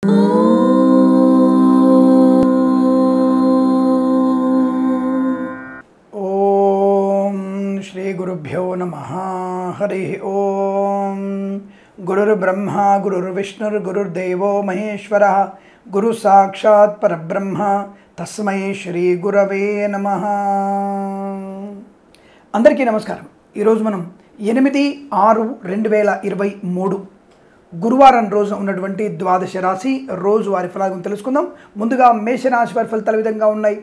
ఓం శ్రీ గురుభ్యో నమ హరి ఓం గురుర్బ్రహ్మ గురుర్విష్ణుర్ గురుర్దేవో మహేశ్వర గురు సాక్షాత్ పరబ్రహ్మ తస్మై శ్రీ గురవే నమ అందరికీ నమస్కారం ఈరోజు మనం ఎనిమిది ఆరు రెండు వేల ఇరవై మూడు గురువారం రోజున ఉన్నటువంటి ద్వాదశ రాశి రోజు వారి ఫలాగం తెలుసుకుందాం ముందుగా మేషరాశి వారి ఫలితాలు ఈ విధంగా ఉన్నాయి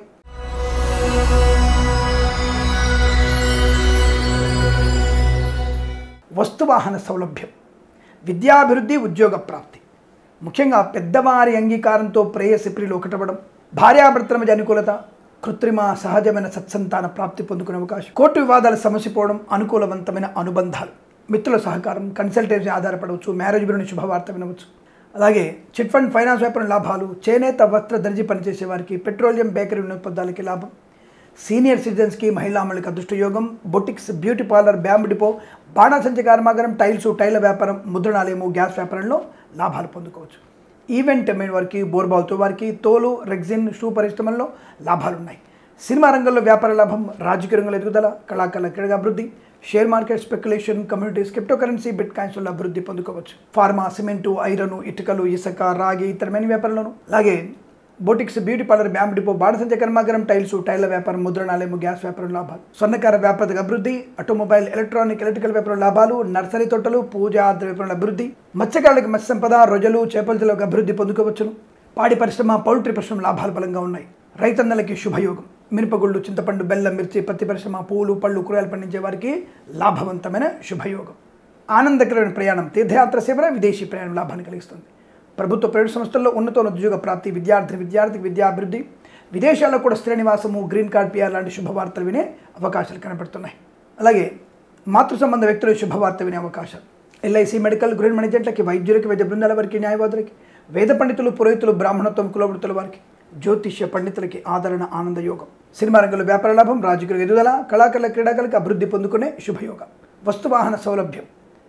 వస్తువాహన సౌలభ్యం విద్యాభివృద్ధి ఉద్యోగ ప్రాప్తి ముఖ్యంగా పెద్దవారి అంగీకారంతో ప్రేయసి ప్రియులు ఒకటవడం భార్యాభర్తల మధ్య అనుకూలత కృత్రిమ సహజమైన సత్సంతాన ప్రాప్తి పొందుకునే అవకాశం కోర్టు వివాదాలు సమసిపోవడం అనుకూలవంతమైన అనుబంధాలు మిత్రుల సహకారం కన్సల్టెన్సీ ఆధారపడవచ్చు మ్యారేజ్ గురించి శుభవార్త వినవచ్చు అలాగే చిట్ ఫండ్ ఫైనాన్స్ వ్యాపారం లాభాలు చేనేత వస్త్ర దర్జీ పనిచేసే వారికి పెట్రోలియం బేకరీ వినోత్పదాలకి లాభం సీనియర్ సిటిజన్స్కి మహిళామణులకు అదృష్టయోగం boutiques beauty parlour bamboo depot బాణాసంచ కర్మాగారం టైల్స్ టైల వ్యాపారం ముద్రణాలయము గ్యాస్ వ్యాపారంలో లాభాలు పొందుకోవచ్చు ఈవెంట్ మెయిన్ వారికి బోర్బాల్తో వారికి తోలు రెగ్జిన్ షూ పరిశ్రమల్లో లాభాలు ఉన్నాయి సినిమా రంగంలో వ్యాపార లాభం రాజకీయ రంగంలో ఎదుగుదల కళాకారుల క్రీడగా అభివృద్ధి share market speculation communities crypto currency bit కాయిన్స్లో అభివృద్ధి పొందుకోవచ్చు ఫార్మా సిమెంటు ఐరన్ ఇటుకలు ఇసుక రాగి ఇతరమైన వ్యాపారంలోను అలాగే boutiques beauty parlour bamboo depot బాణసంచ కర్మాగారం టైల్స్ టైల్ల వ్యాపారం ముద్రణాలయము గ్యాస్ వ్యాపారం లాభాలు స్వర్ణకార వ్యాపార అభివృద్ధి ఆటోమొబైల్ ఎలక్ట్రానిక్ ఎలక్ట్రికల్ వ్యాపారం లాభాలు నర్సరీ తోటలు పూజా వ్యాపారం అభివృద్ధి మత్స్యకారులకు మత్స్య సంపద రొజలు చేపల చెలకు అభివృద్ధి పొందుకోవచ్చును పాడి పరిశ్రమ పౌల్ట్రీ పరిశ్రమ లాభాలు బలంగా ఉన్నాయి రైతన్నలకి శుభయోగం మినపగుళ్ళు చింతపండు బెల్లం మిర్చి పత్తి పరిశ్రమ పూలు పళ్ళు కూరగాయలు పండించే వారికి లాభవంతమైన శుభయోగం ఆనందకరమైన ప్రయాణం తీర్థయాత్ర సేవన విదేశీ ప్రయాణం లాభాన్ని కలిగిస్తుంది ప్రభుత్వ ప్రైవేట్ సంస్థల్లో ఉన్నతోన్నత ఉద్యోగ ప్రాప్తి విద్యార్థి విద్యార్థికి విద్యాభివృద్ధి విదేశాల్లో కూడా స్థిర నివాసము గ్రీన్ కార్డ్ పిఆర్ లాంటి శుభవార్తలు వినే అవకాశాలు కనబడుతున్నాయి అలాగే మాతృ సంబంధ వ్యక్తుల శుభవార్త వినే అవకాశాలు ఎల్ఐసి మెడికల్ గృహ మేనేజెంట్లకి వైద్యులకి వైద్య బృందాల వారికి న్యాయవాదులకి వేద పండితులు పురోహితులు బ్రాహ్మణత్వం కులవృత్తుల వారికి జ్యోతిష్య పండితులకి ఆదరణ ఆనంద యోగం సినిమా రంగంలో వ్యాపార లాభం రాజకీయ ఎదుగుదల కళాకారుల క్రీడాకారులకు అభివృద్ధి పొందుకునే శుభయోగం వస్తువాహన సౌలభ్యం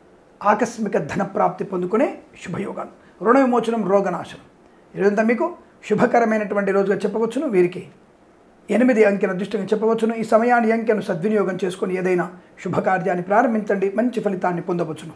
ఆకస్మిక ధన ప్రాప్తి పొందుకునే శుభయోగాలు రుణ విమోచనం రోగనాశనం ఇదంతా మీకు శుభకరమైనటువంటి రోజుగా చెప్పవచ్చును వీరికి ఎనిమిది అంకెను అదృష్టంగా చెప్పవచ్చును ఈ సమయాన్ని అంకెను సద్వినియోగం చేసుకొని ఏదైనా శుభకార్యాన్ని ప్రారంభించండి మంచి ఫలితాన్ని పొందవచ్చును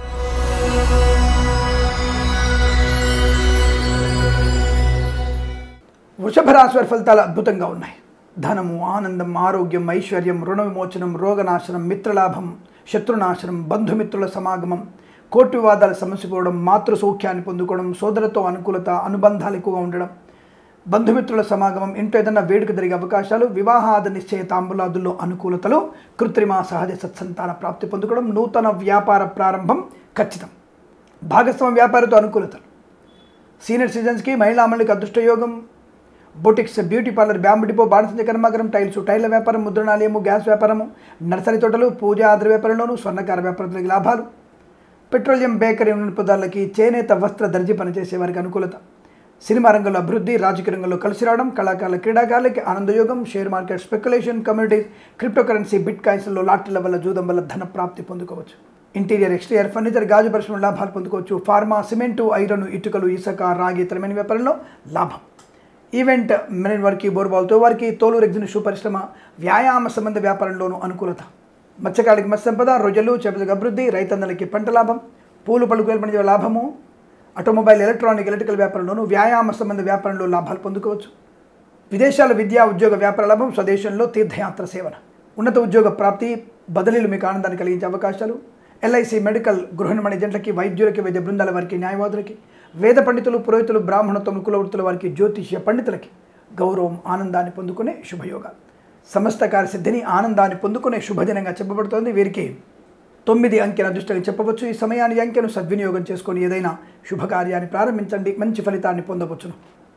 వృషభ రాశి వారి ఫలితాలు అద్భుతంగా ఉన్నాయి ధనము ఆనందం ఆరోగ్యం ఐశ్వర్యం రుణ విమోచనం రోగనాశనం మిత్రలాభం శత్రునాశనం బంధుమిత్రుల సమాగమం కోర్టు వివాదాలు సమసిపోవడం మాతృ సౌఖ్యాన్ని పొందుకోవడం సోదరతో అనుకూలత అనుబంధాలు ఎక్కువగా ఉండడం బంధుమిత్రుల సమాగమం ఇంట్లో ఏదైనా వేడుక జరిగే అవకాశాలు వివాహాద నిశ్చయ తాంబూలాదుల్లో అనుకూలతలు కృత్రిమ సహజ సత్సంతాన ప్రాప్తి పొందుకోవడం నూతన వ్యాపార ప్రారంభం ఖచ్చితం భాగస్వామ్య వ్యాపారతో అనుకూలతలు సీనియర్ సిటిజన్స్కి మహిళామణులకి అదృష్టయోగం boutiques beauty parlour bamboo depot బాణసంచ కర్మాగారం టైల్స్ టైల్ల వ్యాపారం ముద్రణాలయము గ్యాస్ వ్యాపారము నర్సరీ తోటలు పూజా ఆద్ర వ్యాపారంలోను స్వర్ణకార వ్యాపారస్తులకి లాభాలు పెట్రోలియం బేకరీ పదార్థాలకి చేనేత వస్త్ర దర్జీ పనిచేసే వారికి అనుకూలత సినిమా రంగంలో అభివృద్ధి రాజకీయ రంగంలో కలిసి రావడం కళాకారుల క్రీడాకారులకి ఆనందయోగం share market speculation communities crypto currency bit కాయిన్స్లో లాటరీల వల్ల జూదం వల్ల ధన ప్రాప్తి పొందుకోవచ్చు ఇంటీరియర్ ఎక్స్టీరియర్ ఫర్నిచర్ గాజు పరిశ్రమ లాభాలు పొందుకోవచ్చు ఫార్మా సిమెంటు ఐరన్ ఇటుకలు ఇసుక రాగి ఇతరమైన వ్యాపారంలో లాభం ఈవెంట్ మెరైన్ వారికి బోర్బాల్తో వారికి తోలు రెగ్జిన్ షూ పరిశ్రమ వ్యాయామ సంబంధ వ్యాపారంలోనూ అనుకూలత మత్స్యకారులకి మత్స్య సంపద రొయ్యలు చేపలకు అభివృద్ధి రైతన్నలకి పంట లాభం పూలు పళ్ళు పండించే లాభము ఆటోమొబైల్ ఎలక్ట్రానిక్ ఎలక్ట్రికల్ వ్యాపారంలోనూ వ్యాయామ సంబంధ వ్యాపారంలో లాభాలు పొందుకోవచ్చు విదేశాల విద్యా ఉద్యోగ వ్యాపార లాభం స్వదేశంలో తీర్థయాత్ర సేవన ఉన్నత ఉద్యోగ ప్రాప్తి బదిలీలు మీకు ఆనందాన్ని కలిగించే అవకాశాలు ఎల్ఐసి మెడికల్ గృహ నిర్మాణ ఏజెంట్లకి వైద్యులకి వైద్య బృందాల వారికి న్యాయవాదులకి వేద పండితులు పురోహితులు బ్రాహ్మణత్వం కులవృత్తుల వారికి జ్యోతిష్య పండితులకి గౌరవం ఆనందాన్ని పొందుకునే శుభయోగాలు సమస్త కార్యసిద్ధిని ఆనందాన్ని పొందుకునే శుభదినంగా చెప్పబడుతోంది వీరికి తొమ్మిది అంకెను అదృష్టంగా చెప్పవచ్చు ఈ సమయాన్ని అంకెను సద్వినియోగం చేసుకొని ఏదైనా శుభకార్యాన్ని ప్రారంభించండి మంచి ఫలితాన్ని పొందవచ్చును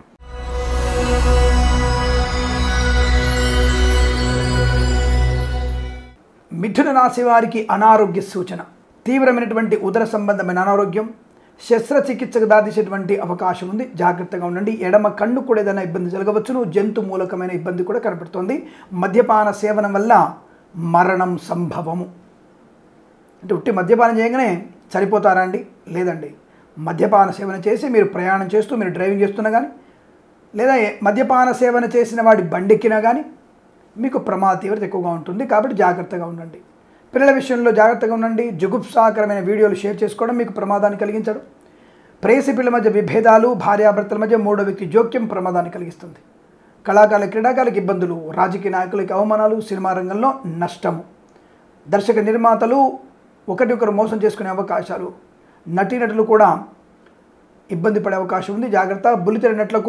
మిథున రాశి వారికి అనారోగ్య సూచన తీవ్రమైనటువంటి ఉదర సంబంధమైన అనారోగ్యం శస్త్రచికిత్సకు దారితీసేటువంటి అవకాశం ఉంది జాగ్రత్తగా ఉండండి ఎడమ కన్ను కూడా ఏదైనా ఇబ్బంది జరగవచ్చును జంతు మూలకమైన ఇబ్బంది కూడా కనపడుతోంది మద్యపాన సేవనం వల్ల మరణం సంభవము అంటే ఉట్టి మద్యపానం చేయగానే చనిపోతారా అండి లేదండి మద్యపాన సేవన చేసి మీరు ప్రయాణం చేస్తూ మీరు డ్రైవింగ్ చేస్తున్నా కానీ లేదా ఏ- మద్యపాన సేవన చేసిన వాడి బండెక్కినా కానీ మీకు ప్రమాద తీవ్రత ఎక్కువగా ఉంటుంది కాబట్టి జాగ్రత్తగా ఉండండి పిల్లల విషయంలో జాగ్రత్తగా ఉండండి జుగుప్సాకరమైన వీడియోలు షేర్ చేసుకోవడం మీకు ప్రమాదాన్ని కలిగించడం ప్రేసి పిల్లల మధ్య విభేదాలు భార్యాభర్తల మధ్య మూడో వ్యక్తి జోక్యం ప్రమాదాన్ని కలిగిస్తుంది కళాకారుల క్రీడాకారులకు ఇబ్బందులు రాజకీయ నాయకులకి అవమానాలు సినిమా రంగంలో నష్టము దర్శక నిర్మాతలు ఒకటి ఒకరు మోసం చేసుకునే అవకాశాలు నటీనటులు కూడా ఇబ్బంది పడే అవకాశం ఉంది జాగ్రత్త బుల్లితెర నటులకు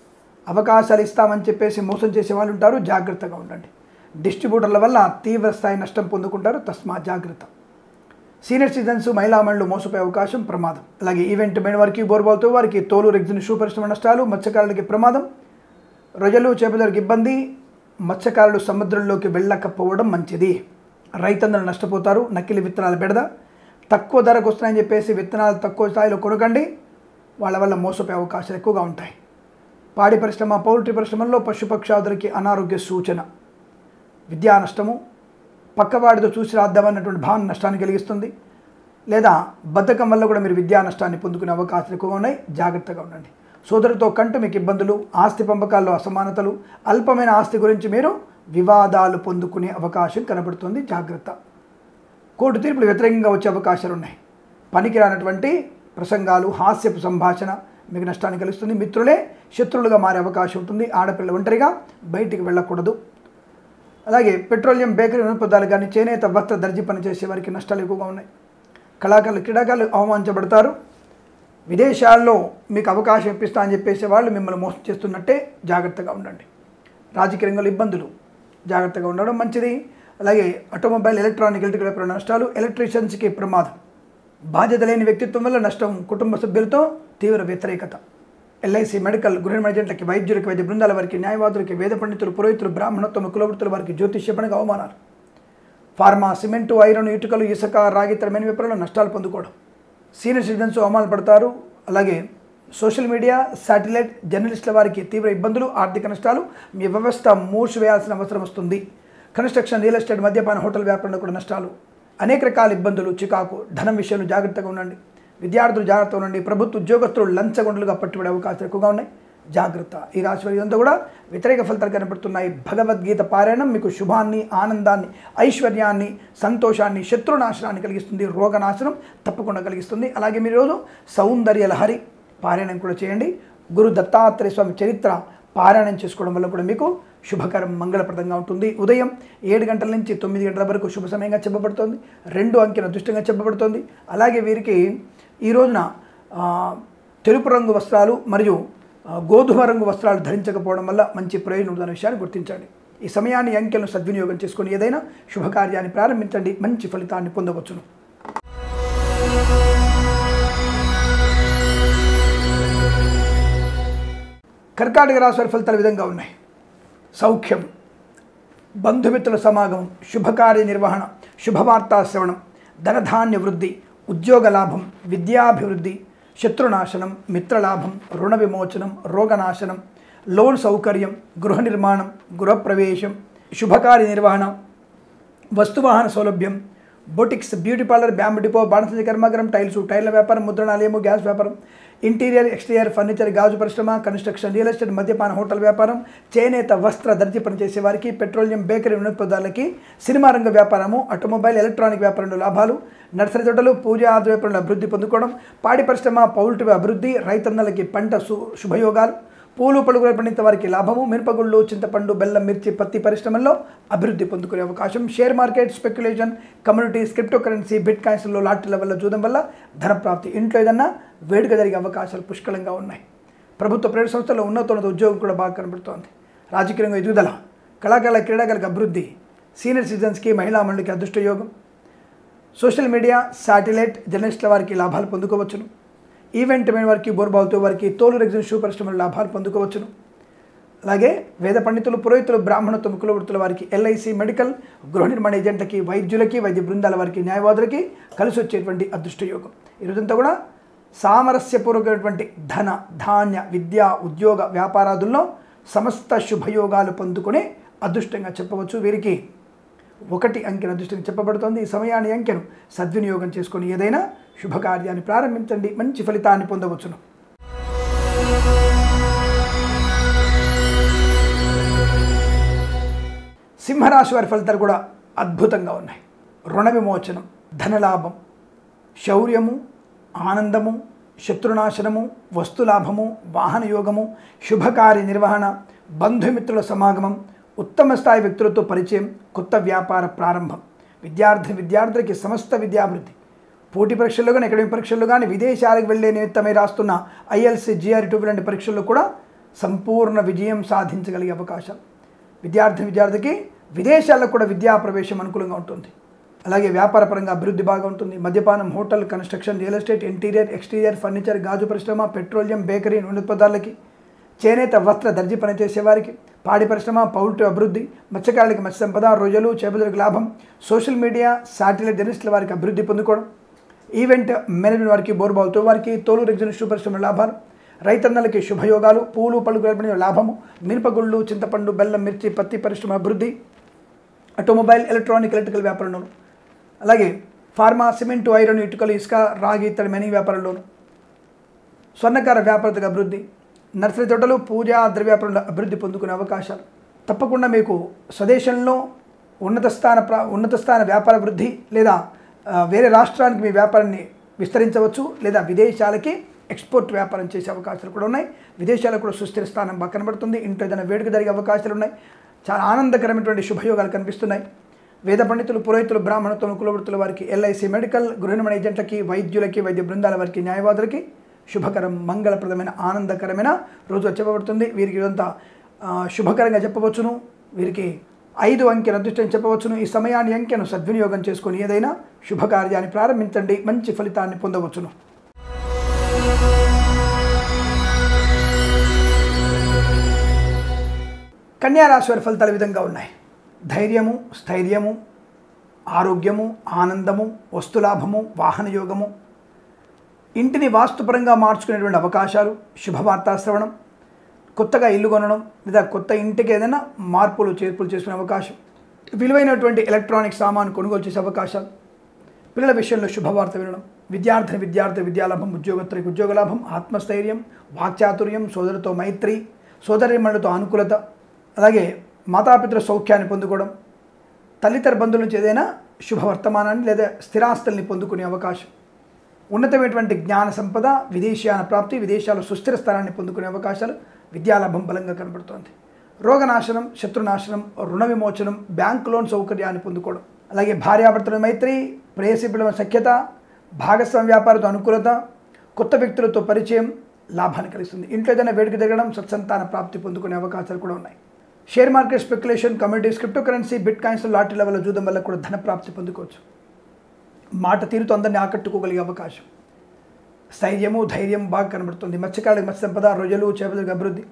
అవకాశాలు ఇస్తామని చెప్పేసి మోసం చేసే వాళ్ళు ఉంటారు జాగ్రత్తగా ఉండండి డిస్ట్రిబ్యూటర్ల వల్ల తీవ్ర స్థాయి నష్టం పొందుకుంటారు తస్మా జాగ్రత్త సీనియర్ సిటిజన్స్ మహిళామణులు మోసపోయే అవకాశం ప్రమాదం అలాగే ఈవెంట్ మెయిన్ వారికి బోర్బాల్తో వారికి తోలు రెగ్జిన్ షూ పరిశ్రమ నష్టాలు మత్స్యకారులకి ప్రమాదం రొయ్యలు చేపలకు ఇబ్బంది మత్స్యకారులు సముద్రంలోకి వెళ్ళకపోవడం మంచిది రైతన్నలు నష్టపోతారు నకిలీ విత్తనాలు బెడద తక్కువ ధరకు వస్తున్నాయని చెప్పేసి విత్తనాలు తక్కువ స్థాయిలో కొనకండి వాళ్ళ వల్ల మోసపోయే అవకాశాలు ఎక్కువగా ఉంటాయి పాడి పరిశ్రమ పౌల్ట్రీ పరిశ్రమల్లో పశుపక్షాదులకి అనారోగ్య సూచన విద్యా నష్టము పక్కవాడితో చూసి రాద్దామన్నటువంటి భావన నష్టాన్ని కలిగిస్తుంది లేదా బద్ధకం వల్ల కూడా మీరు విద్యా నష్టాన్ని పొందుకునే అవకాశాలు ఎక్కువగా ఉన్నాయి జాగ్రత్తగా ఉండండి సోదరుతో కంటూ మీకు ఇబ్బందులు ఆస్తి పంపకాల్లో అసమానతలు అల్పమైన ఆస్తి గురించి మీరు వివాదాలు పొందుకునే అవకాశం కనబడుతుంది జాగ్రత్త కోర్టు తీర్పులు వ్యతిరేకంగా వచ్చే అవకాశాలు ఉన్నాయి పనికిరానటువంటి ప్రసంగాలు హాస్యపు సంభాషణ మీకు నష్టాన్ని కలిగిస్తుంది మిత్రులే శత్రువులుగా మారే అవకాశం ఉంటుంది ఆడపిల్ల ఒంటరిగా బయటికి వెళ్ళకూడదు అలాగే పెట్రోలియం బేకరీ పదార్థాలు కానీ చేనేత వస్త్ర దర్జీ పని చేసే వారికి నష్టాలు ఎక్కువగా ఉన్నాయి కళాకారులు క్రీడాకారులు అవమానించబడతారు విదేశాల్లో మీకు అవకాశం ఇప్పిస్తా అని చెప్పేసే వాళ్ళు మిమ్మల్ని మోసం చేస్తున్నట్టే జాగ్రత్తగా ఉండండి రాజకీయ రంగంలో ఇబ్బందులు జాగ్రత్తగా ఉండడం మంచిది అలాగే ఆటోమొబైల్ ఎలక్ట్రానిక్ ఎలక్ట్రికల్ వ్యాపారంలో నష్టాలు ఎలక్ట్రీషియన్స్కి ప్రమాదం బాధ్యత లేని వ్యక్తిత్వం వల్ల నష్టం కుటుంబ సభ్యులతో తీవ్ర వ్యతిరేకత ఎల్ఐసి మెడికల్ గృహ ఏజెంట్లకి వైద్యులకి వైద్య బృందాల వారికి న్యాయవాదులకి వేద పండితులు పురోహితులు బ్రాహ్మణత్వం కులవృత్తుల వారికి జ్యోతిష్య పనికి అవమానాలు ఫార్మా సిమెంటు ఐరన్ ఇటుకలు ఇసుక రాగి తరమైన వ్యాపారంలో నష్టాలు పొందుకోవడం సీనియర్ సిటిజన్స్ అవమానాలు పడతారు అలాగే సోషల్ మీడియా శాటిలైట్ జర్నలిస్టుల వారికి తీవ్ర ఇబ్బందులు ఆర్థిక నష్టాలు మీ వ్యవస్థ మూసివేయాల్సిన అవసరం వస్తుంది కన్స్ట్రక్షన్ రియల్ ఎస్టేట్ మద్యపాన హోటల్ వ్యాపారంలో కూడా నష్టాలు అనేక రకాల ఇబ్బందులు చికాకు ధనం విషయంలో జాగ్రత్తగా ఉండండి విద్యార్థులు జాగ్రత్తగా ఉండండి ప్రభుత్వ ఉద్యోగస్తులు లంచగొండలుగా పట్టుబడే అవకాశాలు ఎక్కువగా ఉన్నాయి జాగ్రత్త ఈ రాశి వారి ఇదంతా కూడా వ్యతిరేక ఫలితాలు కనబడుతున్నాయి భగవద్గీత పారాయణం మీకు శుభాన్ని ఆనందాన్ని ఐశ్వర్యాన్ని సంతోషాన్ని శత్రునాశనాన్ని కలిగిస్తుంది రోగనాశనం తప్పకుండా కలిగిస్తుంది అలాగే మీరు రోజు సౌందర్య లహరి పారాయణం కూడా చేయండి గురు దత్తాత్రేయ స్వామి చరిత్ర పారాయణం చేసుకోవడం వల్ల కూడా మీకు శుభకరం మంగళప్రదంగా ఉంటుంది ఉదయం ఏడు గంటల నుంచి తొమ్మిది గంటల వరకు శుభ సమయంగా చెప్పబడుతోంది రెండు అంకెన అదృష్టంగా చెప్పబడుతోంది అలాగే వీరికి ఈ రోజున ఆ, తెలుపు రంగు వస్త్రాలు మరియు ఆ, గోధుమ రంగు వస్త్రాలు ధరించకపోవడం వల్ల మంచి ప్రయోజనం ఉందనే విషయాన్ని గుర్తించండి ఈ సమయాన్ని ఈ అంకెలను సద్వినియోగం చేసుకొని ఏదైనా శుభకార్యాన్ని ప్రారంభించండి మంచి ఫలితాన్ని పొందవచ్చును కర్కాటక రాశి వారి ఫలితాలు ఈ విధంగా ఉన్నాయి సౌఖ్యం బంధుమిత్రుల సమాగమం శుభకార్య నిర్వహణ శుభవార్తా శ్రవణం ధనధాన్య వృద్ధి ఉద్యోగ లాభం విద్యాభివృద్ధి శత్రునాశనం మిత్రలాభం రుణ విమోచనం రోగనాశనం లోన్ సౌకర్యం గృహ నిర్మాణం గృహప్రవేశం శుభకార్య నిర్వహణ వస్తువాహన సౌలభ్యం boutiques beauty parlour bamboo depot బాణసంచ కర్మాగారం టైల్స్ టైర్ల వ్యాపారం ముద్రణాలయము గ్యాస్ వ్యాపారం ఇంటీరియర్ ఎక్స్టీరియర్ ఫర్నిచర్ గాజు పరిశ్రమ కన్స్ట్రక్షన్ రియల్ ఎస్టేట్ మద్యపాన హోటల్ వ్యాపారం చేనేత వస్త్ర దర్జీ పనిచేసే వారికి పెట్రోలియం బేకరీ వినోత్పదాలకి సినిమా రంగ వ్యాపారము ఆటోమొబైల్ ఎలక్ట్రానిక్ వ్యాపారంలో లాభాలు నర్సరీ తోటలు పూజ ఆది వ్యాపారంలో అభివృద్ధి పొందుకోవడం పాడి పరిశ్రమ పౌల్ట్రీ అభివృద్ధి రైతన్నలకి పంట సు శుభయోగాలు పూలు పలుగులు పండించే వారికి లాభము మిరపగుళ్ళు చింతపండు బెల్లం మిర్చి పత్తి పరిశ్రమల్లో అభివృద్ధి పొందుకునే అవకాశం share market speculation communities crypto currency bit కాయిన్స్లో లాటరీల వల్ల చూడడం వల్ల ధన ప్రాప్తి ఇంట్లో ఏదన్నా వేడుక జరిగే అవకాశాలు పుష్కలంగా ఉన్నాయి ప్రభుత్వ ప్రైవేట్ సంస్థల్లో ఉన్నతోన్నత ఉద్యోగం కూడా బాగా కనబడుతోంది రాజకీయ రంగం ఎదుగుదల కళాకారుల క్రీడాకారులకు అభివృద్ధి సీనియర్ సిటిజన్స్కి మహిళా మండలికి అదృష్ట యోగం సోషల్ మీడియా శాటిలైట్ జర్నలిస్టుల వారికి లాభాలు పొందుకోవచ్చును ఈవెంట్ మెయిన్ వారికి బోర్బాల్తో వారికి తోలు రెగ్జిన్ షూ పరిశ్రమల లాభాలు పొందుకోవచ్చును అలాగే వేద పండితులు పురోహితులు బ్రాహ్మణత్వం కులవృత్తుల వారికి ఎల్ఐసి మెడికల్ గృహ నిర్మాణ ఏజెంట్లకి వైద్యులకి వైద్య బృందాల వారికి న్యాయవాదులకి కలిసి వచ్చేటువంటి అదృష్ట యోగం ఈరోజంతా కూడా సామరస్యపూర్వకమైనటువంటి ధన ధాన్య విద్య ఉద్యోగ వ్యాపారాదుల్లో సమస్త శుభయోగాలు పొందుకునే అదృష్టంగా చెప్పవచ్చు వీరికి ఒకటి అంకెను అదృష్టంగా చెప్పబడుతోంది ఈ సమయాన్ని అంకెను సద్వినియోగం చేసుకొని ఏదైనా శుభకార్యాన్ని ప్రారంభించండి మంచి ఫలితాన్ని పొందవచ్చును సింహరాశి వారి ఫలితాలు కూడా అద్భుతంగా ఉన్నాయి రుణ విమోచనం ధనలాభం శౌర్యము ఆనందము శత్రునాశనము వస్తులాభము వాహన యోగము శుభకార్య నిర్వహణ బంధుమిత్రుల సమాగమం ఉత్తమ స్థాయి వ్యక్తులతో పరిచయం కొత్త వ్యాపార ప్రారంభం విద్యార్థి విద్యార్థులకి సమస్త విద్యాభివృద్ధి పోటీ పరీక్షల్లో కానీ అకాడమిక్ పరీక్షల్లో కానీ విదేశాలకు వెళ్ళే నిమిత్తమై రాస్తున్న ఐఎల్సి జిఆర్ టూ లాంటి పరీక్షల్లో కూడా సంపూర్ణ విజయం సాధించగలిగే అవకాశం విద్యార్థి విద్యార్థికి విదేశాల్లో కూడా విద్యా ప్రవేశం అనుకూలంగా ఉంటుంది అలాగే వ్యాపారపరంగా అభివృద్ధి బాగా ఉంటుంది మద్యపానం hotel construction real estate interior exterior furniture గాజు పరిశ్రమ పెట్రోలియం బేకరీ నూనె పదార్థాలకి చేనేత వస్త్ర దర్జీ పనిచేసే వారికి పాడి పరిశ్రమ పౌల్ట్రీ అభివృద్ధి మత్స్యకారులకి మత్స్య సంపద రొయ్యలు చేపలకు లాభం సోషల్ మీడియా శాటిలైట్ జర్నలిస్టుల వారికి అభివృద్ధి పొందుకోవడం ఈవెంట్ మేనేజ్మెంట్ వారికి బోర్బాల్తో వారికి తోలు రెగ్జిన్ పరిశ్రమ లాభాలు రైతన్నలకి శుభయోగాలు పూలు పళ్ళు కల్పన లాభము మినపగుళ్ళు చింతపండు బెల్లం మిర్చి పత్తి పరిశ్రమ అభివృద్ధి ఆటోమొబైల్ ఎలక్ట్రానిక్ ఎలక్ట్రికల్ వ్యాపారంలోను అలాగే ఫార్మా సిమెంటు ఐరన్ ఇటుకలు ఇసుక రాగి ఇతర మెనీ వ్యాపారంలోను స్వర్ణకార వ్యాపారతకు అభివృద్ధి నర్సరీ తోటలు పూజా ద్రవ్యాపారంలో అభివృద్ధి పొందుకునే అవకాశాలు తప్పకుండా మీకు స్వదేశంలో ఉన్నత స్థాన ప్ర ఉన్నత స్థాన వ్యాపార వృద్ధి లేదా ఆ, వేరే రాష్ట్రానికి మీ వ్యాపారాన్ని విస్తరించవచ్చు లేదా విదేశాలకి ఎక్స్పోర్ట్ వ్యాపారం చేసే అవకాశాలు కూడా ఉన్నాయి విదేశాలకు కూడా సుస్థిర స్థానం బాగా కనబడుతుంది ఇంట్లో ఏదైనా వేడుక జరిగే అవకాశాలు ఉన్నాయి చాలా ఆనందకరమైనటువంటి శుభయోగాలు కనిపిస్తున్నాయి వేద పండితులు పురోహితులు బ్రాహ్మణత్వం కులవృత్తుల వారికి ఎల్ఐసి మెడికల్ గృహిణమైన ఏజెంట్లకి వైద్యులకి వైద్య బృందాల వారికి న్యాయవాదులకి శుభకరం మంగళప్రదమైన ఆనందకరమైన రోజు చెప్పబడుతుంది వీరికి ఇదంతా ఆ, శుభకరంగా చెప్పవచ్చును వీరికి ఐదు అంకెను అదృష్టం చెప్పవచ్చును ఈ సమయాన్ని అంకెను సద్వినియోగం చేసుకొని ఏదైనా శుభకార్యాన్ని ప్రారంభించండి మంచి ఫలితాన్ని పొందవచ్చును కన్యారాశి వారి ఫలితాలు ఈ విధంగా ఉన్నాయి ధైర్యము స్థైర్యము ఆరోగ్యము ఆనందము వస్తులాభము వాహన యోగము ఇంటిని వాస్తుపరంగా మార్చుకునేటువంటి అవకాశాలు శుభవార్తా శ్రవణం కొత్తగా ఇల్లు కొనడం లేదా కొత్త ఇంటికి ఏదైనా మార్పులు చేర్పులు చేసుకునే అవకాశం విలువైనటువంటి ఎలక్ట్రానిక్ సామాను కొనుగోలు చేసే అవకాశాలు పిల్లల విషయంలో శుభవార్త వినడం విద్యార్థిని విద్యార్థి విద్యాలాభం ఉద్యోగత్రికి ఉద్యోగ లాభం ఆత్మస్థైర్యం వాక్చాతుర్యం సోదరుతో మైత్రి సోదరిమణులతో అనుకూలత అలాగే మాతాపితృ సౌఖ్యాన్ని పొందుకోవడం తల్లితర బంధువుల నుంచి ఏదైనా శుభవర్తమానాన్ని లేదా స్థిరాస్తుల్ని పొందుకునే అవకాశం ఉన్నతమైనటువంటి జ్ఞాన సంపద విదేశీయాన ప్రాప్తి విదేశాల్లో సుస్థిర స్థానాన్ని పొందుకునే అవకాశాలు విద్యాలాభం బలంగా కనబడుతోంది రోగనాశనం శత్రునాశనం రుణ విమోచనం బ్యాంక్ లోన్ సౌకర్యాన్ని పొందుకోవడం అలాగే భార్యాభర్తల మైత్రి ప్రేయసిపుల సఖ్యత భాగస్వామ్య వ్యాపారతో అనుకూలత కొత్త వ్యక్తులతో పరిచయం లాభాన్ని కలిగిస్తుంది ఇంట్లో ఏదైనా వేడుక జరగడం సత్సంతాన ప్రాప్తి పొందుకునే అవకాశాలు కూడా ఉన్నాయి share market speculation communities crypto currency bit coins lottery లెవెల్ జూదం వల్ల కూడా ధన ప్రాప్తి పొందుకోవచ్చు మాట తీరుతో అందరినీ ఆకట్టుకోగలిగే అవకాశం స్థైర్యము ధైర్యం బాగా కనబడుతుంది మత్స్యకారులకు మత్స్య సంపద రొయ్యలు చేపలకు అభివృద్ధి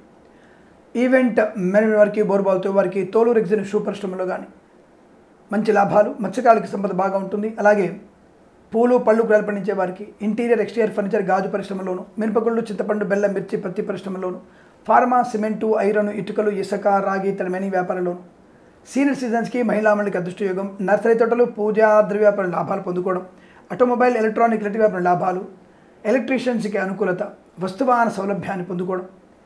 ఈవెంట్ మేనేజ్మెంట్ వారికి బోర్బాల్తో వారికి తోలు రెగ్జిన్ షూ పరిశ్రమలో కానీ మంచి లాభాలు మత్స్యకారులకు సంపద బాగా ఉంటుంది అలాగే పూలు పళ్ళు కూరలు పండించే వారికి ఇంటీరియర్ ఎక్స్టీరియర్ ఫర్నిచర్ గాజు పరిశ్రమలోను మినపగుళ్ళు చింతపండు బెల్లం మిర్చి పత్తి పరిశ్రమలోను ఫార్మా సిమెంటు ఐరన్ ఇటుకలు ఇసుక రాగి ఇతర మెనీ వ్యాపారంలోను సీనియర్ సిటిజన్స్కి మహిళా మండలికి అదృష్టయోగం నర్సరీ తోటలు పూజా ద్రవ్య వ్యాపారం లాభాలు పొందుకోవడం ఆటోమొబైల్ ఎలక్ట్రానిక్ ఎలక్ట్రిక్ వ్యాపారం లాభాలు ఎలక్ట్రీషియన్స్కి అనుకూలత వస్తువాహన సౌలభ్యాన్ని పొందుకోవడం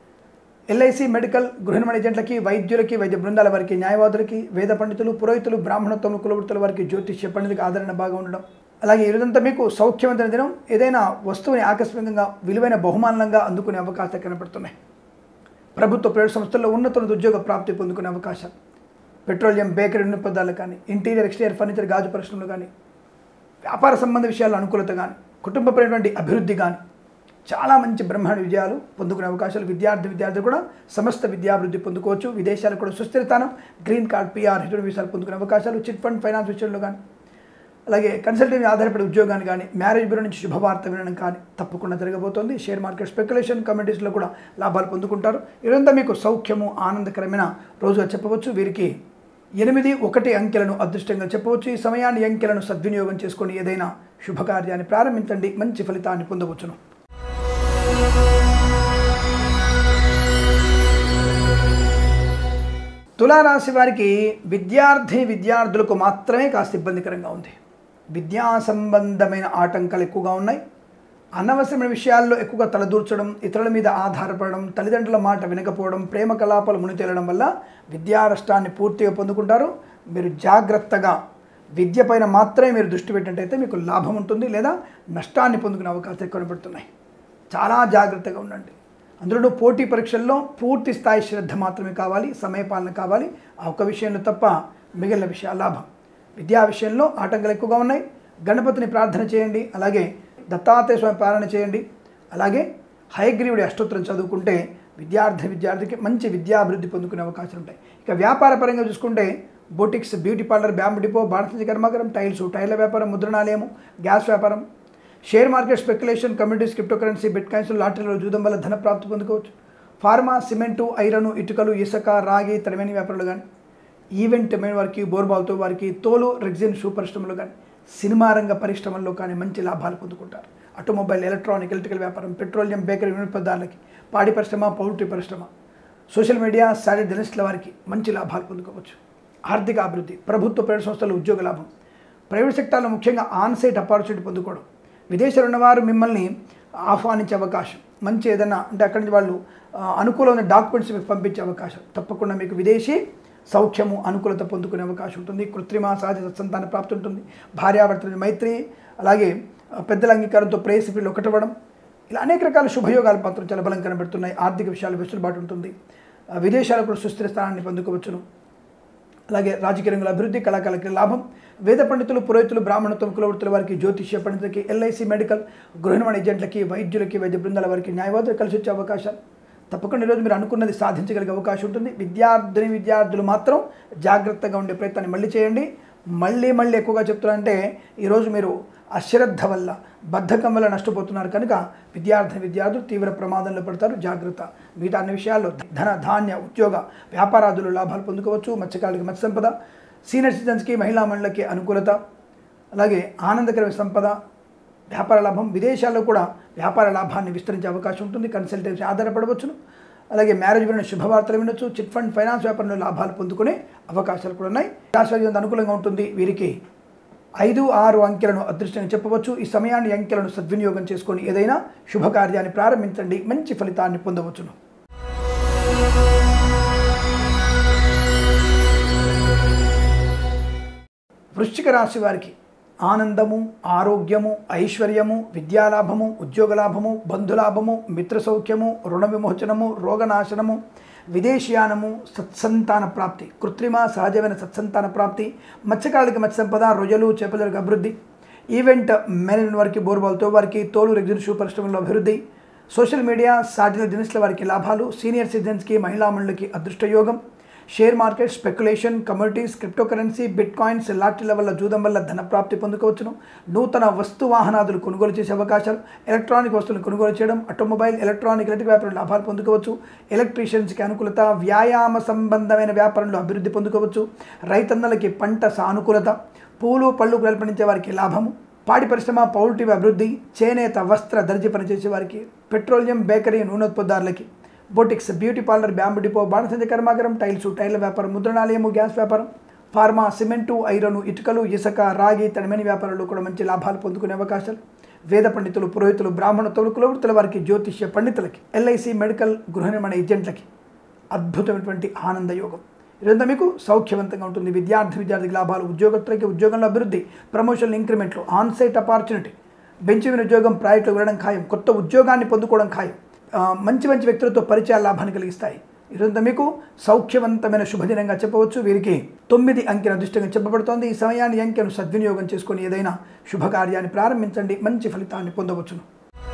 ఎల్ఐసి మెడికల్ గృహిణి ఏజెంట్లకి వైద్యులకి వైద్య బృందాల వారికి న్యాయవాదులకి వేద పండితులు పురోహితులు బ్రాహ్మణత్వం కులవృత్తుల వారికి జ్యోతిష్య పండితులకు ఆదరణ బాగా ఉండడం అలాగే ఈరోజంతా మీకు సౌఖ్యవంతమైన దినం ఏదైనా వస్తువుని ఆకస్మికంగా విలువైన బహుమానంగా అందుకునే అవకాశాలు కనపడుతున్నాయి ప్రభుత్వ ప్రైవేట్ సంస్థల్లో ఉన్నత ఉద్యోగ ప్రాప్తి పొందుకునే అవకాశాలు పెట్రోలియం బేకరీ నూనె పదార్థాలు కానీ ఇంటీరియర్ ఎక్స్టీరియర్ ఫర్నిచర్ గాజు పరిశ్రమలు కానీ వ్యాపార సంబంధ విషయాల్లో అనుకూలత కానీ కుటుంబపరమైనటువంటి అభివృద్ధి కానీ చాలా మంచి బ్రహ్మాండ విజయాలు పొందుకునే అవకాశాలు విద్యార్థి విద్యార్థులు కూడా సమస్త విద్యాభివృద్ధి పొందుకోవచ్చు విదేశాలకు కూడా సుస్థిరతానం గ్రీన్ కార్డ్ పిఆర్ హెచ్డి వీసాలు పొందుకునే అవకాశాలు చిట్ ఫండ్ ఫైనాన్స్ విషయంలో కానీ అలాగే కన్సల్టెన్సీ ఆధారపడి ఉద్యోగాన్ని కానీ మ్యారేజ్ బ్యూరో నుంచి శుభవార్త వినడం కానీ తప్పకుండా జరగబోతోంది షేర్ మార్కెట్ స్పెక్యులేషన్ కమ్యూనిటీస్లో కూడా లాభాలు పొందుకుంటారు ఇదంతా మీకు సౌఖ్యము ఆనందకరమైన రోజుగా చెప్పవచ్చు వీరికి ఎనిమిది ఒకటి అంకెలను అదృష్టంగా చెప్పవచ్చు ఈ సమయాన్ని ఈ అంకెలను సద్వినియోగం చేసుకొని ఏదైనా శుభకార్యాన్ని ప్రారంభించండి మంచి ఫలితాన్ని పొందవచ్చును తులారాశి వారికి విద్యార్థి విద్యార్థులకు మాత్రమే కాస్త ఇబ్బందికరంగా ఉంది విద్యా సంబంధమైన ఆటంకాలు ఎక్కువగా ఉన్నాయి అనవసరమైన విషయాల్లో ఎక్కువగా తలదూర్చడం ఇతరుల మీద ఆధారపడడం తల్లిదండ్రుల మాట వినకపోవడం ప్రేమ కలాపాలు మునితేలడం వల్ల విద్యా నష్టాన్ని పూర్తిగా పొందుకుంటారు మీరు జాగ్రత్తగా విద్య పైన మాత్రమే మీరు దృష్టి పెట్టినట్టయితే మీకు లాభం ఉంటుంది లేదా నష్టాన్ని పొందుకునే అవకాశాలు ఎక్కువ కనబడుతున్నాయి చాలా జాగ్రత్తగా ఉండండి అందులో పోటీ పరీక్షల్లో పూర్తి స్థాయి శ్రద్ధ మాత్రమే కావాలి సమయపాలన కావాలి ఆ ఒక్క విషయంలో తప్ప మిగిలిన విషయాలు లాభం విద్యా విషయంలో ఆటంకాలు ఎక్కువగా ఉన్నాయి గణపతిని ప్రార్థన చేయండి అలాగే దత్తాత్రేయ స్వామి పాలన చేయండి అలాగే హయగ్రీవుడి అష్టోత్తరం చదువుకుంటే విద్యార్థి విద్యార్థికి మంచి విద్యాభివృద్ధి పొందుకునే అవకాశాలు ఉంటాయి ఇక వ్యాపార పరంగా చూసుకుంటే boutiques beauty parlour bamboo depot భారతీయ కర్మాగారం టైల్స్ టైర్ల వ్యాపారం ముద్రణాలయము గ్యాస్ వ్యాపారం share market speculation communities crypto currency bit coins లాటరీలో జూదం వల్ల ధన ప్రాప్తి పొందుకోవచ్చు ఫార్మా సిమెంటు ఐరన్ ఇటుకలు ఇసుక రాగి తరమైన వ్యాపారాలు కానీ ఈవెంట్ మెయిన్ వారికి బోర్బాల్తో వారికి తోలు రెగ్జిన్ షూ పరిశ్రమలో కానీ సినిమా రంగ పరిశ్రమల్లో కానీ మంచి లాభాలు పొందుకుంటారు ఆటోమొబైల్ ఎలక్ట్రానిక్ ఎలక్ట్రికల్ వ్యాపారం పెట్రోలియం బేకరీ వినియోగదారులకి పాడి పరిశ్రమ పౌల్ట్రీ పరిశ్రమ సోషల్ మీడియా శారీ జర్నలిస్టుల వారికి మంచి లాభాలు పొందుకోవచ్చు ఆర్థిక అభివృద్ధి ప్రభుత్వ ప్రైవేట్ సంస్థల ఉద్యోగ లాభం ప్రైవేట్ సెక్టార్లో ముఖ్యంగా ఆన్సైట్ అపార్చునిటీ పొందుకోవడం విదేశాలు ఉన్నవారు మిమ్మల్ని ఆహ్వానించే అవకాశం మంచి ఏదైనా అంటే అక్కడి నుంచి వాళ్ళు ఆ, అనుకూలమైన డాక్యుమెంట్స్ మీకు పంపించే అవకాశం తప్పకుండా మీకు విదేశీ సౌఖ్యము అనుకూలత పొందుకునే అవకాశం ఉంటుంది కృత్రిమ సహజ సత్సంతాన ప్రాప్తి ఉంటుంది భార్యాభర్తల మైత్రి అలాగే ఆ, పెద్దల అంగీకారంతో ప్రేయసిపిలు ఒకటవ్వడం ఇలా అనేక రకాల శుభయోగాలు మాత్రం చాలా బలం కనబడుతున్నాయి ఆర్థిక విషయాలు వెసులుబాటు ఉంటుంది ఆ, విదేశాలకు కూడా సుస్థిర స్థానాన్ని పొందుకోవచ్చును అలాగే రాజకీయ రంగుల అభివృద్ధి కళాకాలకి లాభం వేద పండితులు పురోహితులు బ్రాహ్మణత్వం కులవృత్తుల వారికి జ్యోతిష్య పండితులకి ఎల్ఐసి మెడికల్ గృహనిర్మాణ ఏజెంట్లకి వైద్యులకి వైద్య బృందాల వారికి న్యాయవాదులు కలిసి వచ్చే అవకాశాలు తప్పకుండా ఈరోజు మీరు అనుకున్నది సాధించగలిగే అవకాశం ఉంటుంది విద్యార్థిని విద్యార్థులు మాత్రం జాగ్రత్తగా ఉండే ప్రయత్నాన్ని మళ్ళీ చేయండి మళ్ళీ మళ్ళీ ఎక్కువగా చెప్తున్నారంటే ఈరోజు మీరు అశ్రద్ధ వల్ల బద్ధకం వల్ల నష్టపోతున్నారు కనుక విద్యార్థిని విద్యార్థులు తీవ్ర ప్రమాదంలో పడతారు జాగ్రత్త మిగతా అన్ని విషయాల్లో ధన ధాన్య ఉద్యోగ వ్యాపారాదులు లాభాలు పొందుకోవచ్చు మత్స్యకారులకి మత్స్య సంపద సీనియర్ సిటిజన్స్కి మహిళా మండలికి అనుకూలత అలాగే ఆనందకరమైన సంపద వ్యాపార లాభం విదేశాల్లో కూడా వ్యాపార లాభాన్ని విస్తరించే అవకాశం ఉంటుంది కన్సల్టెన్సీ ఆధారపడవచ్చును అలాగే మ్యారేజ్ విన శుభవార్తలు వినొచ్చు చిట్ ఫండ్ ఫైనాన్స్ వ్యాపారంలో లాభాలు పొందుకునే అవకాశాలు కూడా ఉన్నాయి రాష్ట్రానికి అనుకూలంగా ఉంటుంది వీరికి ఐదు ఆరు అంకెలను అదృష్టంగా చెప్పవచ్చు ఈ సమయాన్ని ఈ అంకెలను సద్వినియోగం చేసుకొని ఏదైనా శుభకార్యాన్ని ప్రారంభించండి మంచి ఫలితాన్ని పొందవచ్చును వృశ్చిక రాశి వారికి ఆనందము ఆరోగ్యము ఐశ్వర్యము విద్యాలాభము ఉద్యోగలాభము బంధులాభము మిత్ర సౌఖ్యము రుణ విమోచనము రోగనాశనము విదేశీయానము సత్సంతాన ప్రాప్తి కృత్రిమ సహజమైన సత్సంతాన ప్రాప్తి మత్స్యకారులకి మత్స్య సంపద రొయ్యలు చేపలకు అభివృద్ధి ఈవెంట్ మేనేజ్మెంట్ వారికి బోర్బాల్తో వారికి తోలు రెగ్జిన్ షూ పరిశ్రమలో అభివృద్ధి సోషల్ మీడియా సాటిలైట్ బిజినెస్ల వారికి లాభాలు సీనియర్ సిటిజన్స్కి మహిళా మండలికి అదృష్టయోగం share market speculation communities crypto currency bit coins లాటరీల వల్ల జూదం వల్ల ధన ప్రాప్తి పొందుకోవచ్చును నూతన వస్తు వాహనాదులు కొనుగోలు చేసే అవకాశాలు ఎలక్ట్రానిక్ వస్తువులు కొనుగోలు చేయడం ఆటోమొబైల్ ఎలక్ట్రానిక్ ఎలక్ట్రిక్ వ్యాపారంలో లాభాలు పొందుకోవచ్చు ఎలక్ట్రీషియన్స్కి అనుకూలత వ్యాయామ సంబంధమైన వ్యాపారంలో అభివృద్ధి పొందుకోవచ్చు రైతన్నలకి పంట సానుకూలత పూలు పళ్ళు పండించే వారికి లాభము పాడి పరిశ్రమ పౌల్ట్రీ అభివృద్ధి చేనేత వస్త్ర దర్జీ పనిచేసే వారికి పెట్రోలియం బేకరీ నూనెత్పదారులకి boutiques beauty parlour bamboo depot బాణసంచ కర్మాగారం టైల్స్ టైర్ల వ్యాపారం ముద్రణాలయము గ్యాస్ వ్యాపారం ఫార్మా సిమెంటు ఐరన్ ఇటుకలు ఇసుక రాగి తడిమైన వ్యాపారాల్లో కూడా మంచి లాభాలు పొందుకునే అవకాశాలు వేద పండితులు పురోహితులు బ్రాహ్మణ తొలుకుల వృత్తుల వారికి జ్యోతిష్య పండితులకి ఎల్ఐసి మెడికల్ గృహ నిర్మాణ ఏజెంట్లకి అద్భుతమైనటువంటి ఆనంద యోగం ఇదంతా మీకు సౌఖ్యవంతంగా ఉంటుంది విద్యార్థి విద్యార్థికి లాభాలు ఉద్యోగస్తులకి ఉద్యోగంలో అభివృద్ధి ప్రమోషన్ ఇంక్రిమెంట్లు ఆన్సైట్ అపార్చునిటీ బెంచ్ మీద ఉద్యోగం ప్రాజెక్టులు వెళ్ళడం ఖాయం కొత్త ఉద్యోగాన్ని పొందుకోవడం ఖాయం ఆ, మంచి మంచి వ్యక్తులతో పరిచయాల లాభాన్ని కలిగిస్తాయి ఇదంతా మీకు సౌఖ్యవంతమైన శుభదినంగా చెప్పవచ్చు వీరికి తొమ్మిది అంకెను అదృష్టంగా చెప్పబడుతోంది ఈ సమయాన్ని ఈ అంకెను సద్వినియోగం చేసుకొని ఏదైనా శుభకార్యాన్ని ప్రారంభించండి మంచి ఫలితాన్ని పొందవచ్చును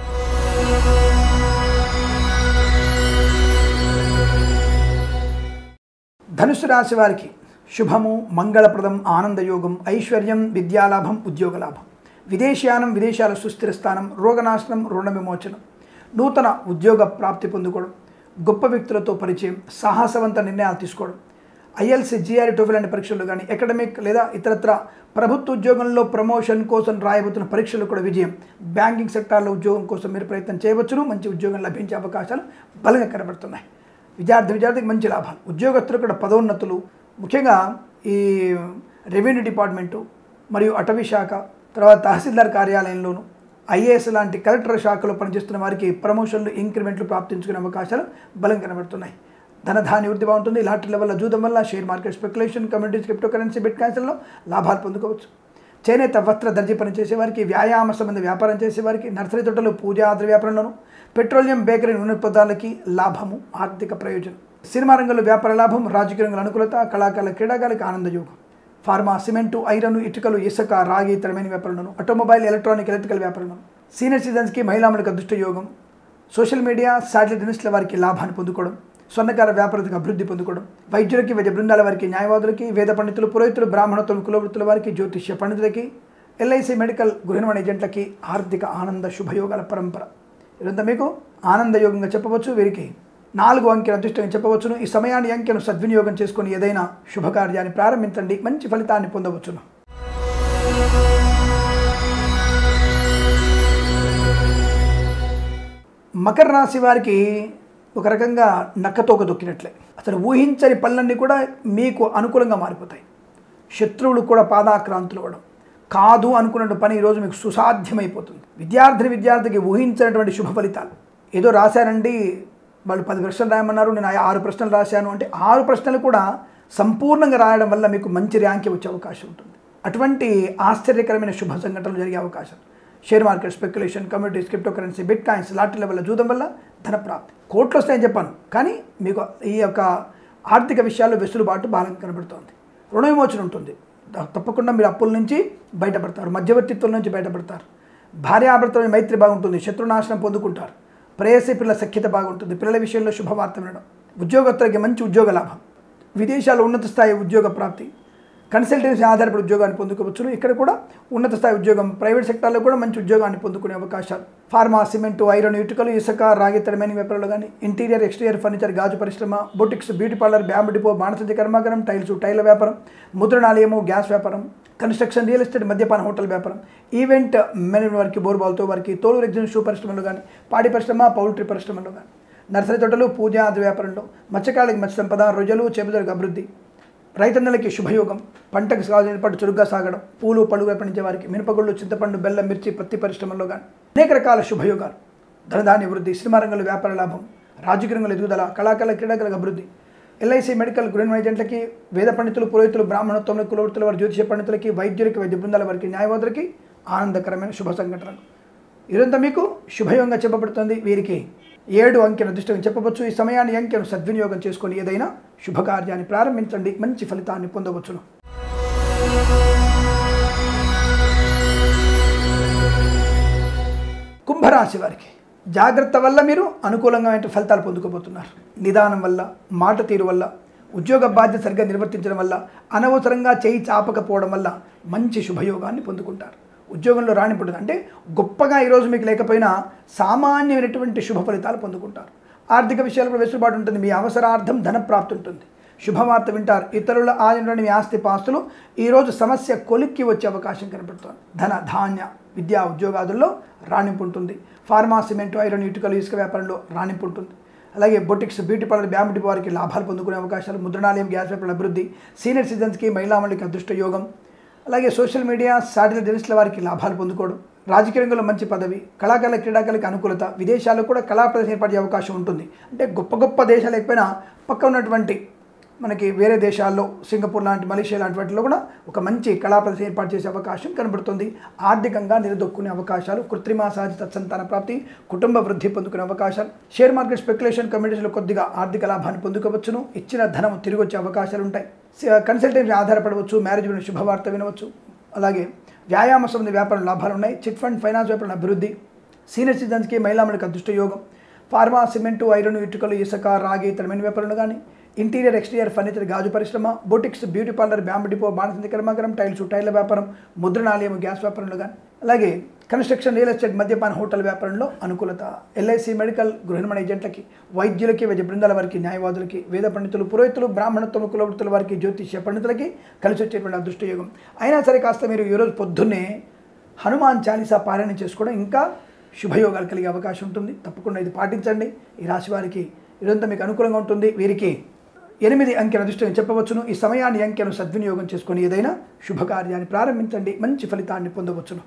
ధనుసు రాశి వారికి శుభము మంగళప్రదం ఆనందయోగం ఐశ్వర్యం విద్యాలాభం ఉద్యోగలాభం విదేశయానం విదేశాల సుస్థిర స్థానం రోగనాశనం రుణ విమోచనం నూతన ఉద్యోగ ప్రాప్తి పొందుకోవడం గొప్ప వ్యక్తులతో పరిచయం సాహసవంత నిర్ణయాలు తీసుకోవడం ఐఎల్సి జిఆర్ టోఫిల్ లాంటి పరీక్షలు కానీ అకాడమిక్ లేదా ఇతరత్ర ప్రభుత్వ ఉద్యోగంలో ప్రమోషన్ కోసం రాయబోతున్న పరీక్షలు కూడా విజయం బ్యాంకింగ్ సెక్టార్లో ఉద్యోగం కోసం మీరు ప్రయత్నం చేయవచ్చును మంచి ఉద్యోగం లభించే అవకాశాలు బలంగా కనబడుతున్నాయి విద్యార్థి విద్యార్థికి మంచి లాభాలు ఉద్యోగస్తులు కూడా పదోన్నతులు ముఖ్యంగా ఈ రెవెన్యూ డిపార్ట్మెంటు మరియు అటవీ శాఖ తర్వాత తహసీల్దార్ కార్యాలయంలోను ఐఏఎస్ లాంటి కలెక్టర్ శాఖలో పనిచేస్తున్న వారికి ప్రమోషన్లు ఇంక్రిమెంట్లు ప్రాప్తించుకునే అవకాశాలు బలం కనబడుతున్నాయి ధనధాన్య వృద్ధి బాగుంటుంది లాటరీల వల్ల జూదం వల్ల share market speculation communities crypto currency bit క్యాన్సల్లో లాభాలు పొందుకోవచ్చు చేనేత వస్త్ర దర్జీ పని చేసేవారికి వ్యాయామ సంబంధ వ్యాపారం చేసేవారికి నర్సరీ తోటలు పూజా ఆద్ర వ్యాపారంలోను పెట్రోలియం బేకరీ నూనె పదార్థాలకి లాభము ఆర్థిక ప్రయోజనం సినిమా రంగంలో వ్యాపార లాభం రాజకీయ రంగంలో అనుకూలత కళాకారుల క్రీడాకారులకు ఆనందయోగం ఫార్మా సిమెంటు ఐరన్ ఇటుకలు ఇసుక రాగి ఇతరమైన వ్యాపారంలోను ఆటోమొబైల్ ఎలక్ట్రానిక్ ఎలక్ట్రికల్ వ్యాపారంలోను సీనియర్ సిటిజన్స్కి మహిళాములకు అదృష్ట యోగం సోషల్ మీడియా శాటిలైట్ ఇండస్ట్రీల వారికి లాభాన్ని పొందుకోవడం స్వర్ణకార వ్యాపారులకు అభివృద్ధి పొందుకోవడం వైద్యులకి వైద్య బృందాల వారికి న్యాయవాదులకి వేద పండితులు పురోహితులు బ్రాహ్మణత్వం కులవృత్తుల వారికి జ్యోతిష్య పండితులకి ఎల్ఐసి మెడికల్ గృహనిర్మాణ ఏజెంట్లకి ఆర్థిక ఆనంద శుభయోగాల పరంపర ఇదంతా మీకు ఆనందయోగంగా చెప్పవచ్చు వీరికి నాలుగు అంకెల అదృష్టంగా చెప్పవచ్చును ఈ సమయాన్ని అంకెను సద్వినియోగం చేసుకొని ఏదైనా శుభకార్యాన్ని ప్రారంభించండి మంచి ఫలితాన్ని పొందవచ్చును మకర రాశి వారికి ఒక రకంగా నక్కతోక దొక్కినట్లే అసలు ఊహించని పనులన్నీ కూడా మీకు అనుకూలంగా మారిపోతాయి శత్రువులు కూడా పాదాక్రాంతులు అవ్వడం కాదు అనుకున్న పని ఈరోజు మీకు సుసాధ్యమైపోతుంది విద్యార్థిని విద్యార్థికి ఊహించినటువంటి శుభ ఫలితాలు ఏదో రాశానండి వాళ్ళు పది ప్రశ్నలు రాయమన్నారు నేను ఆ ఆరు ప్రశ్నలు రాశాను అంటే ఆరు ప్రశ్నలు కూడా సంపూర్ణంగా రాయడం వల్ల మీకు మంచి ర్యాంకే వచ్చే అవకాశం ఉంటుంది అటువంటి ఆశ్చర్యకరమైన శుభ సంఘటనలు జరిగే అవకాశం share market speculation communities crypto currency bit coins లాటరీల వల్ల జూదం వల్ల ధన ప్రాప్తి కోట్లు వస్తాయని చెప్పాను కానీ మీకు ఈ యొక్క ఆర్థిక విషయాల్లో వెసులుబాటు బాగా కనబడుతోంది రుణ విమోచన ఉంటుంది త- తప్పకుండా మీరు అప్పుల నుంచి బయటపడతారు మధ్యవర్తిత్వం నుంచి బయటపడతారు భార్యాభర్తల మైత్రి బాగుంటుంది శత్రునాశనం పొందుకుంటారు ప్రేయసి పిల్లల సఖ్యత బాగుంటుంది పిల్లల విషయంలో శుభవార్త వినడం ఉద్యోగస్తులకి మంచి ఉద్యోగ లాభం విదేశాల్లో ఉన్నత స్థాయి ఉద్యోగ ప్రాప్తి కన్సల్టెన్సీ ఆధారపడి ఉద్యోగాన్ని పొందుకోవచ్చును ఇక్కడ కూడా ఉన్నత స్థాయి ఉద్యోగం ప్రైవేట్ సెక్టార్లో కూడా మంచి ఉద్యోగాన్ని పొందుకునే అవకాశాలు ఫార్మా సిమెంట్ ఐరన్ ఇటుకలు ఇసుక రాగి తరమైన వ్యాపారాలు కానీ ఇంటీరియర్ ఎక్స్టీరియర్ ఫర్నిచర్ గాజు పరిశ్రమ boutiques beauty parlour bamboo depot బాణసంచ కర్మాగారం టైల్స్ టైల్ వ్యాపారం ముద్రణాలయము గ్యాస్ వ్యాపారం కన్స్ట్రక్షన్ రియల్ ఎస్టేట్ మద్యపాన హోటల్ వ్యాపారం ఈవెంట్ మేనేజ్మెంట్ వారికి బోర్బాల్తో వారికి తోలు ఎగ్జిబిషన్ షూ పరిశ్రమలో కానీ పాడి పరిశ్రమ పౌల్ట్రీ పరిశ్రమలో కానీ నర్సరీ తోటలు పూజ ఆది వ్యాపారంలో మత్స్యకారులకి మత్స్య సంపద రొయ్యలు చేపలకు అభివృద్ధి రైతన్నలకి శుభయోగం పంటకు సాగు ఏర్పాటు చురుగ్గా సాగడం పూలు పళ్ళు పండించే వారికి మినపగుళ్ళు చింతపండు బెల్లం మిర్చి పత్తి పరిశ్రమల్లో కానీ అనేక రకాల శుభయోగాలు ధనధాన్య వృద్ధి సినిమా రంగంలో వ్యాపార లాభం రాజకీయ రంగంలో ఎదుగుదల కళాకారుల క్రీడాకారులకు అభివృద్ధి ఎల్ఐసి మెడికల్ గృహ ఏజెంట్లకి వేద పండితులు పురోహితులు బ్రాహ్మణత్వంలో కులవృత్తుల వారి జ్యోతిష పండితులకి వైద్యులకి వైద్య బృందాల వారికి న్యాయవాదులకి ఆనందకరమైన శుభ సంఘటనలు ఇదంతా మీకు శుభయోగంగా చెప్పబడుతుంది వీరికి ఏడు అంకెను అదృష్టం చెప్పవచ్చు ఈ సమయాన్ని ఈ అంకెను సద్వినియోగం చేసుకొని ఏదైనా శుభకార్యాన్ని ప్రారంభించండి మంచి ఫలితాన్ని పొందవచ్చును కుంభరాశి వారికి జాగ్రత్త వల్ల మీరు అనుకూలంగా ఫలితాలు పొందుకోబోతున్నారు నిదానం వల్ల మాట తీరు వల్ల ఉద్యోగ బాధ్యత సరిగ్గా నిర్వర్తించడం వల్ల అనవసరంగా చేయి చాపకపోవడం వల్ల మంచి శుభయోగాన్ని పొందుకుంటారు ఉద్యోగంలో రాణింపుడు అంటే గొప్పగా ఈరోజు మీకు లేకపోయినా సామాన్యమైనటువంటి శుభ ఫలితాలు పొందుకుంటారు ఆర్థిక విషయాల్లో వెసులుబాటు ఉంటుంది మీ అవసరార్థం ధన ప్రాప్తి ఉంటుంది శుభవార్త వింటారు ఇతరుల ఆదిలోని మీ ఆస్తి పాస్తులు ఈరోజు సమస్య కొలిక్కి వచ్చే అవకాశం కనబడుతోంది ధన ధాన్య విద్యా ఉద్యోగాదుల్లో రాణింపు ఉంటుంది ఫార్మా సిమెంట్ ఐరన్ ఇటుకలు ఇసుక వ్యాపారంలో రాణింపు ఉంటుంది అలాగే బొటిక్స్ బ్యూటీ పార్లర్ బ్యాంబుటి వారికి లాభాలు పొందుకునే అవకాశాలు ముద్రణాలయం గ్యాస్ వ్యాపారం అభివృద్ధి సీనియర్ సిటిజన్స్కి మహిళామణికి అదృష్ట యోగం అలాగే సోషల్ మీడియా శాటిలైట్ జర్నలిస్టుల వారికి లాభాలు పొందుకోవడం రాజకీయ రంగంలో మంచి పదవి కళాకారుల క్రీడాకారులకు అనుకూలత విదేశాల్లో కూడా కళా ప్రదర్శన ఏర్పడే అవకాశం ఉంటుంది అంటే గొప్ప గొప్ప దేశాలు లేకపోయినా పక్క ఉన్నటువంటి మనకి వేరే దేశాల్లో సింగపూర్ లాంటి మలేషియా లాంటి వాటిలో కూడా ఒక మంచి కళా ప్రదర్శన ఏర్పాటు చేసే అవకాశం కనబడుతుంది ఆర్థికంగా నిలదొక్కునే అవకాశాలు కృత్రిమ సహజ తత్సంతాన ప్రాప్తి కుటుంబ వృద్ధి పొందుకునే అవకాశాలు షేర్ మార్కెట్ స్పెక్యులేషన్ కమ్యూనిటీస్లో కొద్దిగా ఆర్థిక లాభాన్ని పొందుకోవచ్చును ఇచ్చిన ధనం తిరిగి వచ్చే అవకాశాలు ఉంటాయి కన్సల్టెన్సీ ఆధారపడవచ్చు మ్యారేజ్ గురించి శుభవార్త వినవచ్చు అలాగే వ్యాయామ సంబంధ వ్యాపారం లాభాలు ఉన్నాయి చిట్ ఫండ్ ఫైనాన్స్ వ్యాపారం అభివృద్ధి సీనియర్ సిటిజన్స్కి మహిళామణికి అదృష్ట యోగం ఫార్మా సిమెంటు ఐరన్ ఇటుకలు ఇసుక రాగి ఇతరమైన వ్యాపారాలు కానీ ఇంటీరియర్ ఎక్స్టీరియర్ ఫర్నిచర్ గాజు పరిశ్రమ boutiques beauty parlour bamboo depot బాణసంతి కర్మాగారం టైల్స్ టైర్ల వ్యాపారం ముద్రణాలయం గ్యాస్ వ్యాపారంలో కానీ అలాగే కన్స్ట్రక్షన్ రియల్ ఎస్టేట్ మద్యపాన హోటల్ వ్యాపారంలో అనుకూలత ఎల్ఐసి మెడికల్ గృహనిర్మాణ ఏజెంట్లకి వైద్యులకి వైద్య బృందాల వారికి న్యాయవాదులకి వేద పండితులు పురోహితులు బ్రాహ్మణత్వం కులవృత్తుల వారికి జ్యోతిష్య పండితులకి కలిసి వచ్చేటువంటి అదృష్టయోగం అయినా సరే కాస్త మీరు ఈరోజు పొద్దున్నే హనుమాన్ చాలీసా పారాయణ చేసుకోవడం ఇంకా శుభయోగాలు కలిగే అవకాశం ఉంటుంది తప్పకుండా ఇది పాటించండి ఈ రాశి వారికి ఇదంతా మీకు అనుకూలంగా ఉంటుంది వీరికి ఎనిమిది అంకెల దృష్టిని చెప్పవచ్చును ఈ సమయాన్ని అంకెను సద్వినియోగం చేసుకొని ఏదైనా శుభకార్యాన్ని ప్రారంభించండి మంచి ఫలితాన్ని పొందవచ్చును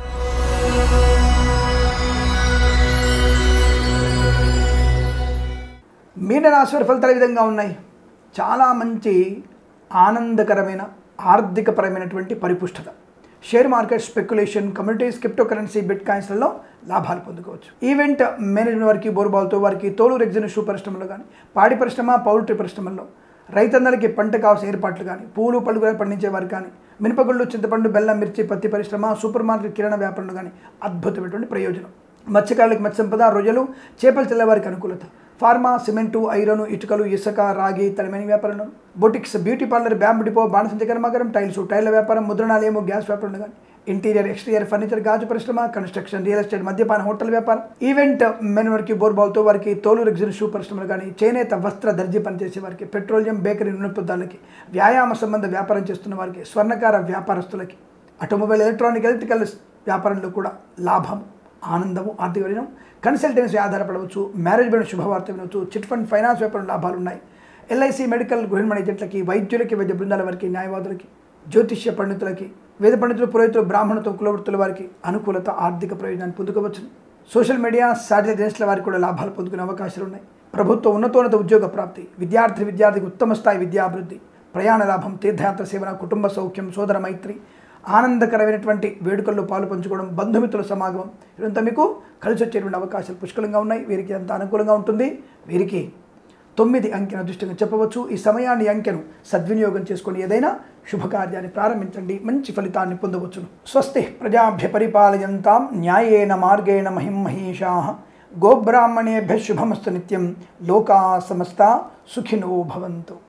మీనరాశి వారి ఫలితాలు ఈ విధంగా ఉన్నాయి చాలా మంచి ఆనందకరమైన ఆర్థికపరమైనటువంటి పరిపుష్టత share market speculation communities crypto currency bit కాయిన్స్లలో లాభాలు పొందుకోవచ్చు ఈవెంట్ మేనేజ్మెంట్ వారికి బోరుబాల్తో వారికి తోలు రెగ్జిన్ షూ పరిశ్రమలో కానీ పాడి పరిశ్రమ పౌల్ట్రీ పరిశ్రమల్లో రైతన్నలకి పంట కావాల్సిన ఏర్పాట్లు కానీ పూలు పళ్ళు కూడా పండించే వారు కానీ మినపగుళ్ళు చింతపండు బెల్లం మిర్చి పత్తి పరిశ్రమ సూపర్ మార్కెట్ కిరాణా వ్యాపారులు కానీ అద్భుతమైనటువంటి ప్రయోజనం మత్స్యకారులకు మత్స్య సంపద రొయ్యలు చేపలు తెల్లవారికి అనుకూలత ఫార్మా సిమెంటు ఐరన్ ఇటుకలు ఇసుక రాగి తలమైన వ్యాపారం boutiques beauty parlour bamboo depot బాణసంచ కర్మాగారం టైల్స్ టైర్ల వ్యాపారం ముద్రణాలయము గ్యాస్ వ్యాపారం కానీ ఇంటీరియర్ ఎక్స్టీరియర్ ఫర్నిచర్ గాజు పరిశ్రమ కన్స్ట్రక్షన్ రియల్ ఎస్టేట్ మద్యపాన హోటల్ వ్యాపారం ఈవెంట్ మెన్ వారికి బోర్బాల్తో వారికి తోలు రెగ్జిన్ షూ పరిశ్రమలు కానీ చేనేత వస్త్ర దర్జీ పనిచేసే వారికి పెట్రోలియం బేకరీ నృత్పదాలకి వ్యాయామ సంబంధ వ్యాపారం చేస్తున్న వారికి స్వర్ణకార వ్యాపారస్తులకి ఆటోమొబైల్ ఎలక్ట్రానిక్ ఎలక్ట్రికల్ వ్యాపారంలో కూడా లాభం ఆనందము ఆర్థిక విలీనం కన్సల్టెన్సీ ఆధారపడవచ్చు మేనేజ్మెంట్ శుభవార్త వినవచ్చు చిట్ ఫండ్ ఫైనాన్స్ వ్యాపారం లాభాలు ఉన్నాయి ఎల్ఐసి మెడికల్ గృహిణి ఏజెంట్లకి వైద్యులకి వైద్య బృందాల వారికి న్యాయవాదులకి జ్యోతిష్య పండితులకి వేద పండితులు పురోహితులు బ్రాహ్మణులతో కులవృత్తుల వారికి అనుకూలత ఆర్థిక ప్రయోజనాన్ని పొందుకోవచ్చు సోషల్ మీడియా శాటిలైట్ ఏజెన్సీల వారికి కూడా లాభాలు పొందుకునే అవకాశాలు ఉన్నాయి ప్రభుత్వ ఉన్నతోన్నత ఉద్యోగ ప్రాప్తి విద్యార్థి విద్యార్థికి ఉత్తమ స్థాయి విద్యాభివృద్ధి ప్రయాణ లాభం తీర్థయాత్ర సేవన కుటుంబ సౌఖ్యం సోదర మైత్రి ఆనందకరమైనటువంటి వేడుకల్లో పాలు పంచుకోవడం బంధుమిత్రుల సమాగమం ఇదంతా మీకు కలిసి వచ్చేటువంటి అవకాశాలు పుష్కలంగా ఉన్నాయి వీరికి అంత అనుకూలంగా ఉంటుంది వీరికి తొమ్మిది అంకెను దృష్టిగా చెప్పవచ్చు ఈ సమయాన్ని అంకెను సద్వినియోగం చేసుకొని ఏదైనా శుభకార్యాన్ని ప్రారంభించండి మంచి ఫలితాన్ని పొందవచ్చును స్వస్తి ప్రజాభ్య పరిపాలయంతాం న్యాయేన మార్గేణ మహిం మహేషా గోబ్రాహ్మణేభ్య శుభమస్తు నిత్యం లోకా సమస్త సుఖినో భవంతు